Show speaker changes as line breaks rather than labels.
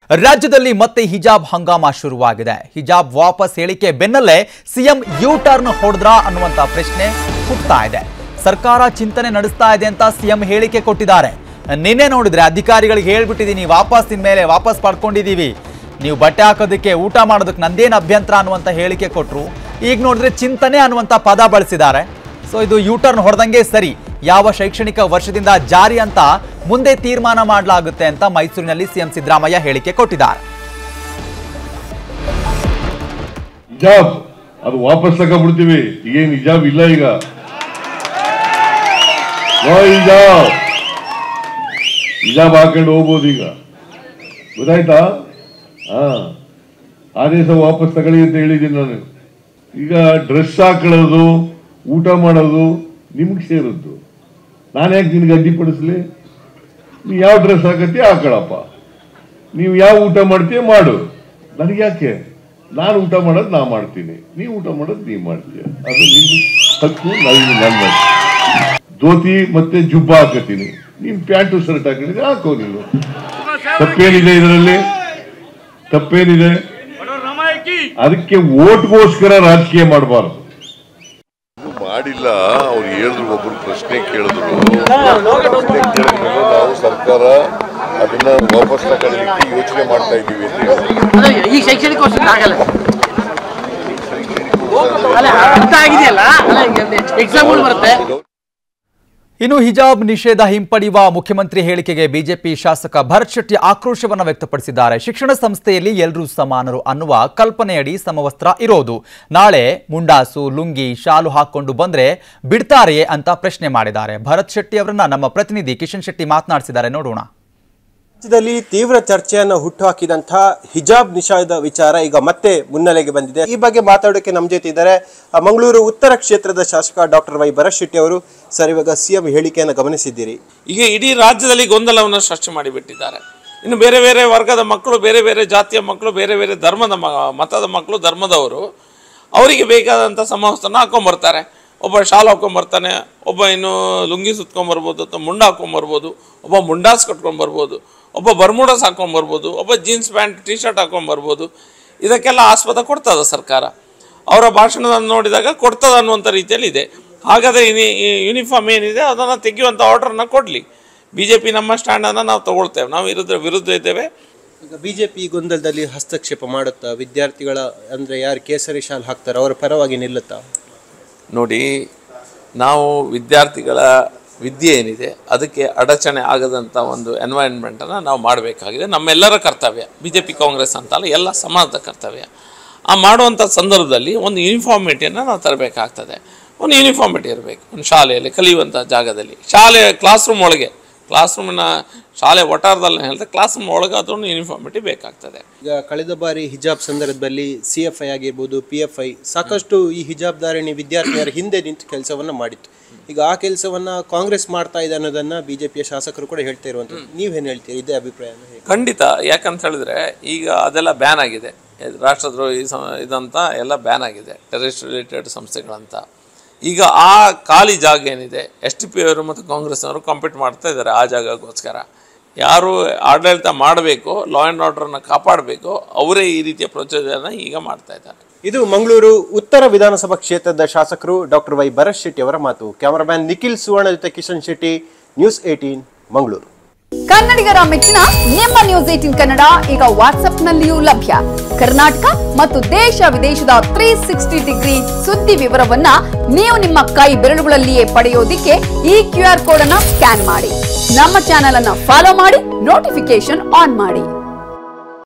ರಾಜ್ಯದಲ್ಲಿ ಮತ್ತೆ ಹಿಜಾಬ್ ಹಂಗಾಮ ಶುರುವಾಗಿದೆ ಹಿಜಾಬ್ ವಾಪಸ್ ಹೇಳಿಕೆ ಬೆನ್ನಲ್ಲೇ ಸಿಎಂ ಯು ಟರ್ನ್ ಹೊಡೆದ್ರಾ ಅನ್ನುವಂತ ಪ್ರಶ್ನೆ ಹುಟ್ಟುತ್ತಾ ಇದೆ ಸರ್ಕಾರ ಚಿಂತನೆ ನಡೆಸ್ತಾ ಇದೆ ಅಂತ ಸಿಎಂ ಹೇಳಿಕೆ ಕೊಟ್ಟಿದ್ದಾರೆ ನಿನ್ನೆ ನೋಡಿದ್ರೆ ಅಧಿಕಾರಿಗಳಿಗೆ ಹೇಳ್ಬಿಟ್ಟಿದ್ದೀನಿ ವಾಪಸ್ ಇನ್ಮೇಲೆ ವಾಪಸ್ ಪಡ್ಕೊಂಡಿದ್ದೀವಿ ನೀವು ಬಟ್ಟೆ ಹಾಕೋದಕ್ಕೆ ಊಟ ಮಾಡೋದಕ್ಕೆ ನಂದೇನು ಅಭ್ಯಂತರ ಅನ್ನುವಂತ ಹೇಳಿಕೆ ಕೊಟ್ಟರು ಈಗ ನೋಡಿದ್ರೆ ಚಿಂತನೆ ಅನ್ನುವಂತ ಪದ ಬಳಸಿದ್ದಾರೆ ಸೊ ಇದು ಯು ಟರ್ನ್ ಹೊಡೆದಂಗೆ ಸರಿ ಯಾವ ಶೈಕ್ಷಣಿಕ ವರ್ಷದಿಂದ ಜಾರಿ ಅಂತ ಮುಂದೆ ತೀರ್ಮಾನ ಮಾಡಲಾಗುತ್ತೆ ಅಂತ ಮೈಸೂರಿನಲ್ಲಿ ಸಿಎಂ ಸಿದ್ದರಾಮಯ್ಯ ಹೇಳಿಕೆ ಕೊಟ್ಟಿದ್ದಾರೆ
ಹಿಜಾಬ್ ಅದು ವಾಪಸ್ ತಗೊಂಡ್ಬಿಡ್ತೀವಿ ಈಗೇನು ಹಿಜಾಬ್ ಇಲ್ಲ ಈಗ ನೋ ಹಿಜಾಬ್ ಹಿಜಾಬ್ ಹಾಕೊಂಡು ಹೋಗ್ಬೋದು ಈಗ ಗೊತ್ತಾಯ್ತಾ ಹಾ ಆದೇಶ ವಾಪಸ್ ತಗೊಳ್ಳಿ ಅಂತ ಹೇಳಿದ್ದೀನಿ ನಾನು ಈಗ ಡ್ರೆಸ್ ಹಾಕೊಳ್ಳೋದು ಊಟ ಮಾಡೋದು ನಿಮ್ಗೆ ಸೇರಿದ್ದು ನಾನು ಯಾಕೆ ನಿನ್ಗೆ ಅಡ್ಡಿಪಡಿಸ್ಲಿ ನೀ ಯಾವ ಡ್ರೆಸ್ ಹಾಕತ್ತೀಯ ಹಾಕೊಳಪ್ಪ ನೀವು ಯಾವ ಊಟ ಮಾಡ್ತೀಯ ಮಾಡು ನನಗೆ ಯಾಕೆ ನಾನು ಊಟ ಮಾಡೋದು ನಾ ಮಾಡ್ತೀನಿ ನೀವು ಊಟ ಮಾಡೋದು ನೀವು ಮಾಡ್ತೀಯ ಅದು ನಿಮ್ಮ ಹಕ್ಕು ನನಗೆ ನನ್ನ ಹಕ್ಕು. ಧೋತಿ ಮತ್ತೆ ಜುಬ್ಬ ಹಾಕತ್ತೀನಿ ನಿಮ್ ಪ್ಯಾಂಟು ಶರ್ಟ್ ಹಾಕಿದ್ರೆ ಹಾಕೋ ನೀನು ತಪ್ಪೇನಿದೆ ಇದರಲ್ಲಿ ತಪ್ಪೇನಿದೆ ಅದಕ್ಕೆ ಓಟ್ಗೋಸ್ಕರ ರಾಜಕೀಯ ಮಾಡಬಾರ್ದು ಮಾಡಿಲ್ಲ ಅವ್ರು ಹೇಳಿದ್ರು ಒಬ್ರು ಪ್ರಶ್ನೆ ಕೇಳಿದ್ರು ಪ್ರಶ್ನೆ ಕೇಳಿದ್ಮೇಲೆ ನಾವು ಸರ್ಕಾರ ಅದನ್ನ ವಾಪಸ್ ತಗೊಳ್ಳಿಕ್ಕೆ ಯೋಚನೆ ಮಾಡ್ತಾ ಇದ್ದೀವಿ ಅಂತ ಹೇಳಿದ್ರು.
ಅಲ್ಲ, ಈ ಶೈಕ್ಷಣಿಕ ವರ್ಷಕ್ಕೆ ಆಗಲ್ಲ ಅಲ್ಲ ಅರ್ಥ ಆಗಿದೆಯಲ್ಲ ಅಲ್ಲ ಎಕ್ಸಾಮ್ಗಳು ಬರುತ್ತೆ
ಇನ್ನು ಹಿಜಾಬ್ ನಿಷೇಧ ಹಿಂಪಡೆಯುವ ಮುಖ್ಯಮಂತ್ರಿ ಹೇಳಿಕೆಗೆ ಬಿಜೆಪಿ ಶಾಸಕ ಭರತ್ ಶೆಟ್ಟಿ ಆಕ್ರೋಶವನ್ನು ವ್ಯಕ್ತಪಡಿಸಿದ್ದಾರೆ ಶಿಕ್ಷಣ ಸಂಸ್ಥೆಯಲ್ಲಿ ಎಲ್ಲರೂ ಸಮಾನರು ಅನ್ನುವ ಕಲ್ಪನೆಯಡಿ ಸಮವಸ್ತ್ರ ಇರೋದು ನಾಳೆ ಮುಂಡಾಸು ಲುಂಗಿ ಶಾಲು ಹಾಕೊಂಡು ಬಂದ್ರೆ ಬಿಡ್ತಾರೆಯೇ ಅಂತ ಪ್ರಶ್ನೆ ಮಾಡಿದ್ದಾರೆ ಭರತ್ ಶೆಟ್ಟಿ ಅವರನ್ನ ನಮ್ಮ ಪ್ರತಿನಿಧಿ ಕಿಶನ್ ಶೆಟ್ಟಿ ಮಾತನಾಡಿಸಿದ್ದಾರೆ ನೋಡೋಣ
ರಾಜ್ಯದಲ್ಲಿ ತೀವ್ರ ಚರ್ಚೆಯನ್ನು ಹುಟ್ಟುಹಾಕಿದಂತಹ ಹಿಜಾಬ್ ನಿಷೇಧ ವಿಚಾರ ಈಗ ಮತ್ತೆ ಮುನ್ನೆಲೆಗೆ ಬಂದಿದೆ ಈ ಬಗ್ಗೆ ಮಾತಾಡೋಕೆ ನಮ್ಮ ಜೊತೆ ಇದ್ದಾರೆ ಆ, ಮಂಗಳೂರು ಉತ್ತರ ಕ್ಷೇತ್ರದ ಶಾಸಕ ಡಾಕ್ಟರ್ ವೈ ಭರತ್ ಶೆಟ್ಟಿ ಅವರು ಸರ್ ಇವಾಗ ಸಿಎಂ ಹೇಳಿಕೆಯನ್ನು ಗಮನಿಸಿದ್ದೀರಿ
ಈಗ ಇಡೀ ರಾಜ್ಯದಲ್ಲಿ ಗೊಂದಲವನ್ನು ಸೃಷ್ಟಿ ಮಾಡಿಬಿಟ್ಟಿದ್ದಾರೆ ಇನ್ನು ಬೇರೆ ಬೇರೆ ವರ್ಗದ ಮಕ್ಕಳು ಬೇರೆ ಬೇರೆ ಜಾತಿಯ ಮಕ್ಕಳು ಬೇರೆ ಬೇರೆ ಧರ್ಮದ ಮ ಮತದ ಮಕ್ಕಳು ಧರ್ಮದವರು ಅವರಿಗೆ ಬೇಕಾದಂಥ ಸಮವಸ್ತ್ರನ ಹಾಕೊಂಬರ್ತಾರೆ ಒಬ್ಬ ಶಾಲ್ ಹಾಕೊಂಬರ್ತಾನೆ ಒಬ್ಬ ಇನ್ನು ಲುಂಗಿ ಸುತ್ಕೊಂಬರ್ಬೋದು ಅಥವಾ ಮುಂಡ ಹಾಕೊಂಬರ್ಬೋದು ಒಬ್ಬ ಮುಂಡಾಸ್ ಕಟ್ಕೊಂಬರ್ಬೋದು ಒಬ್ಬ ಬರ್ಮುಡಾಸ್ ಹಾಕೊಂಬರ್ಬೋದು ಒಬ್ಬ ಜೀನ್ಸ್ ಪ್ಯಾಂಟ್ ಟಿ ಶರ್ಟ್ ಹಾಕೊಂಬರ್ಬೋದು ಇದಕ್ಕೆಲ್ಲ ಆಸ್ಪದ ಕೊಡ್ತದ ಸರ್ಕಾರ ಅವರ ಭಾಷಣವನ್ನು ನೋಡಿದಾಗ ಕೊಡ್ತದ ಅನ್ನುವಂಥ ರೀತಿಯಲ್ಲಿ ಇದೆ ಹಾಗಾದರೆ ಯೂನಿಫಾರ್ಮ್ ಏನಿದೆ ಅದನ್ನು ತೆಗೆಯುವಂಥ ಆರ್ಡರ್ನ ಕೊಡಲಿ ಬಿ ಜೆ ಪಿ ನಮ್ಮ ಸ್ಟ್ಯಾಂಡನ್ನು ನಾವು ತಗೊಳ್ತೇವೆ ನಾವು ವಿರುದ್ಧ ವಿರುದ್ಧ ಇದ್ದೇವೆ
ಈಗ ಬಿಜೆಪಿ ಗೊಂದಲದಲ್ಲಿ ಹಸ್ತಕ್ಷೇಪ ಮಾಡುತ್ತಾ ವಿದ್ಯಾರ್ಥಿಗಳ ಅಂದ್ರೆ ಯಾರು ಕೇಸರಿ ಶಾಲ್ ಹಾಕ್ತಾರೋ ಅವರ ಪರವಾಗಿ ನಿಲ್ಲುತ್ತಾ
ನೋಡಿ ನಾವು ವಿದ್ಯಾರ್ಥಿಗಳ ವಿದ್ಯೆ ಏನಿದೆ ಅದಕ್ಕೆ ಅಡಚಣೆ ಆಗದಂಥ ಒಂದು ಎನ್ವೈರ್ನ್ಮೆಂಟನ್ನು ನಾವು ಮಾಡಬೇಕಾಗಿದೆ ನಮ್ಮೆಲ್ಲರ ಕರ್ತವ್ಯ ಬಿ ಜೆ ಪಿ ಕಾಂಗ್ರೆಸ್ ಅಂತಲ್ಲ ಎಲ್ಲ ಸಮಾಜದ ಕರ್ತವ್ಯ ಆ ಮಾಡುವಂಥ ಸಂದರ್ಭದಲ್ಲಿ ಒಂದು ಯೂನಿಫಾರ್ಮಿಟಿಯನ್ನು ನಾವು ತರಬೇಕಾಗ್ತದೆ ಒಂದು ಯೂನಿಫಾರ್ಮಿಟಿ ಇರಬೇಕು ಒಂದು ಶಾಲೆಯಲ್ಲಿ ಕಲಿಯುವಂಥ ಜಾಗದಲ್ಲಿ ಶಾಲೆ ಕ್ಲಾಸ್ ರೂಮ್ ಒಳಗೆ ಕ್ಲಾಸ್ ರೂಮಿನ ಶಾಲೆ ಒಟ್ಟಾರದಲ್ಲಿ ಹೇಳಿದ್ರೆ ಕ್ಲಾಸ್ ರೂಮ್ ಒಳಗೆ ಅದೊಂದು ಯೂನಿಫಾರ್ಮಿಟಿ ಬೇಕಾಗ್ತದೆ
ಈಗ ಕಳೆದ ಬಾರಿ ಹಿಜಾಬ್ ಸಂದರ್ಭದಲ್ಲಿ ಸಿ ಎಫ್ ಐ ಆಗಿರ್ಬೋದು ಪಿ ಎಫ್ ಐ ಸಾಕಷ್ಟು ಈ ಹಿಜಾಬ್ ಧಾರಣಿ ವಿದ್ಯಾರ್ಥಿಯರ ಹಿಂದೆ ನಿಂತು ಕೆಲಸವನ್ನ ಮಾಡಿತ್ತು ಈಗ ಆ ಕೆಲಸವನ್ನ ಕಾಂಗ್ರೆಸ್ ಮಾಡ್ತಾ ಇದೆ ಅನ್ನೋದನ್ನ ಬಿಜೆಪಿಯ ಶಾಸಕರು ಕೂಡ ಹೇಳ್ತಾ ಇರುವಂತದ್ದು ನೀವೇನು ಹೇಳ್ತೀರಿ ಇದೇ ಅಭಿಪ್ರಾಯನ ಹೇಗೆ
ಖಂಡಿತ ಯಾಕಂತ ಹೇಳಿದ್ರೆ ಈಗ ಅದೆಲ್ಲ ಬ್ಯಾನ್ ಆಗಿದೆ ಇದು ರಾಷ್ಟ್ರದ್ರೋಹಿ ಸ ಇದಂತ ಎಲ್ಲ ಬ್ಯಾನ್ ಆಗಿದೆ ಟೆರರಿಸ್ಟ್ ರಿಲೇಟೆಡ್ ಸಂಸ್ಥೆಗಳಂತ ಈಗ ಆ ಖಾಲಿ ಜಾಗ ಏನಿದೆ ಎಸ್ ಟಿ ಪಿ ಅವರು ಮತ್ತು ಕಾಂಗ್ರೆಸ್ನವರು ಕಾಂಪೀಟ್ ಮಾಡ್ತಾ ಇದ್ದಾರೆ ಆ ಜಾಗಕ್ಕೋಸ್ಕರ ಯಾರು ಆಡಳಿತ ಮಾಡಬೇಕು ಲಾ ಆ್ಯಂಡ್ ಆರ್ಡರ್ನ ಕಾಪಾಡಬೇಕು ಅವರೇ ಈ ರೀತಿಯ ಪ್ರೊಸೀಜರ್ನ ಈಗ ಮಾಡ್ತಾ ಇದ್ದಾರೆ
ಇದು ಮಂಗಳೂರು ಉತ್ತರ ವಿಧಾನಸಭಾ ಕ್ಷೇತ್ರದ ಶಾಸಕರು ಡಾಕ್ಟರ್ ವೈ ಭರತ್ ಶೆಟ್ಟಿ ಅವರ ಮಾತು ಕ್ಯಾಮರಾಮ್ಯಾನ್ ನಿಖಿಲ್ ಸುವರ್ಣ ಜೊತೆ ಕಿಶನ್ ಶೆಟ್ಟಿ ನ್ಯೂಸ್ ಏಟೀನ್ ಮಂಗಳೂರು
ಕನ್ನಡಿಗರ ಮೆಚ್ಚಿನ ನಿಮ್ಮ ನ್ಯೂಸ್ ಏಟಿನ್ ಕನ್ನಡ ಈಗ ವಾಟ್ಸ್ಆಪ್ನಲ್ಲಿಯೂ ಲಭ್ಯ ಕರ್ನಾಟಕ ಮತ್ತು ದೇಶ ವಿದೇಶದ ತ್ರೀ ಸಿಕ್ಸ್ಟಿ ಡಿಗ್ರಿ ಸುದ್ದಿ ವಿವರವನ್ನ ನೀವು ನಿಮ್ಮ ಕೈ ಬೆರಳುಗಳಲ್ಲಿಯೇ ಪಡೆಯೋದಿಕ್ಕೆ ಈ ಕ್ಯೂ ಆರ್ ಕೋಡ್ ಅನ್ನ ಸ್ಕ್ಯಾನ್ ಮಾಡಿ ನಮ್ಮ ಚಾನೆಲ್ ಅನ್ನ ಫಾಲೋ ಮಾಡಿ ನೋಟಿಫಿಕೇಶನ್ ಆನ್ ಮಾಡಿ